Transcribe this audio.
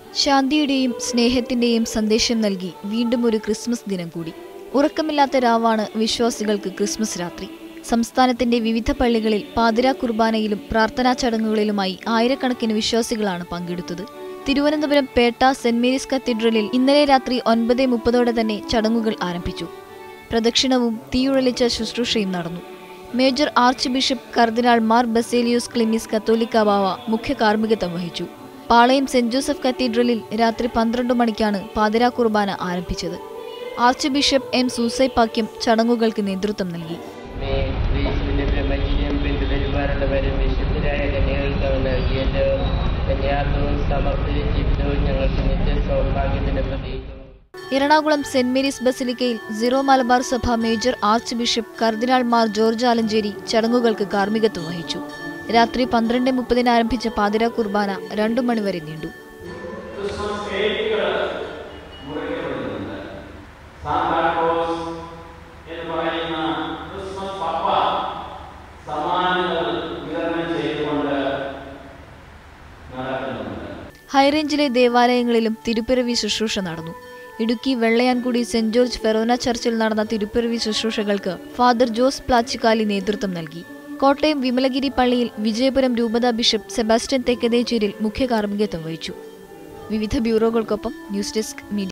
ശാന്തിയുടെയും സ്നേഹത്തിന്റെയും സന്ദേശം നൽകി വീണ്ടും ഒരു ക്രിസ്മസ് ദിനം കൂടി ഉറക്കമില്ലാത്ത രാവാണ് വിശ്വാസികൾക്ക് ക്രിസ്മസ് രാത്രി സംസ്ഥാനത്തിന്റെ വിവിധ പള്ളികളിൽ പാതിരാ കുർബാനയിലും പ്രാർത്ഥനാ ചടങ്ങുകളിലുമായി ആയിരക്കണക്കിന് വിശ്വാസികളാണ് പങ്കെടുത്തത് തിരുവനന്തപുരം പേട്ട സെന്റ് മേരീസ് കത്തീഡ്രലിൽ ഇന്നലെ രാത്രി ഒൻപത് മുപ്പതോടെ തന്നെ ചടങ്ങുകൾ ആരംഭിച്ചു പ്രദക്ഷിണവും തീയുഴലിച്ച ശുശ്രൂഷയും നടന്നു മേജർ ആർച്ച് ബിഷപ്പ് കർദിനാൾ മാർ ബസേലിയോസ് ക്ലിമിസ് കത്തോലിക്ക ബാവ മുഖ്യ കാർമ്മികത്വം വഹിച്ചു പാളയം സെന്റ് ജോസഫ് കത്തീഡ്രലിൽ രാത്രി പന്ത്രണ്ട് മണിക്കാണ് പാതിരാ കുർബാന ആരംഭിച്ചത് ആർച്ച് ബിഷപ്പ് എം സൂസൈപ്പാക്യം ചടങ്ങുകൾക്ക് നേതൃത്വം നൽകി മേ ക്രീസ്തുവിന്റെ ബ്രഹ്മചര്യം പിന്തുടരുവാനുള്ളവരും വിശുദ്ധരായ കന്യകൾക്ക് അവൻ നൽകിയല്ലോ കന്യാത്വവും സമർത്ഥ ജീവിതവും ഞങ്ങൾക്ക് നിത്യ സൗഭാഗ്യത്തിന്റെ പ്രതീകവും എറണാകുളം സെന്റ് മേരീസ് ബസിലിക്കയിൽ സീറോ മലബാർ സഭ മേജർ ആർച്ച് ബിഷപ്പ് കർദിനാൾ മാർ ജോർജ് ആലഞ്ചേരി ചടങ്ങുകൾക്ക് കാർമ്മികത്വം വഹിച്ചു രാത്രി പന്ത്രണ്ട് മുപ്പതിന് ആരംഭിച്ച പാതിരാ കുർബാന രണ്ടു മണിവരെ നീണ്ടു ക്രിസ്മസ് കേക്കുകൾ മുറിക്കപ്പെടുന്നുണ്ട് സാന്താക്ലോസ് എന്ന് പറയുന്ന ക്രിസ്മസ് പപ്പ സമ്മാനങ്ങൾ വിതരണം ചെയ്തുകൊണ്ട് നടക്കുന്നുണ്ട് ഹൈറേഞ്ചിലെ ദേവാലയങ്ങളിലും തിരുപ്പിറവി ശുശ്രൂഷ നടന്നു ഇടുക്കി വെള്ളയാൻകുടി സെന്റ് ജോർജ് ഫെറോന ചർച്ചിൽ നടന്ന തിരുപ്പിറവി ശുശ്രൂഷകൾക്ക് ഫാദർ ജോസ് പ്ലാച്ചിക്കാലി നേതൃത്വം നൽകി കോട്ടയം വിമലഗിരി പള്ളിയിൽ വിജയപുരം രൂപതാ ബിഷപ്പ് സെബാസ്റ്റ്യൻ തെക്കതേച്ചേരിൽ മുഖ്യ കാർമ്മികത്വം വഹിച്ചു വിവിധ ബ്യൂറോകൾക്കൊപ്പം ന്യൂസ് ഡെസ്ക് മീഡിയ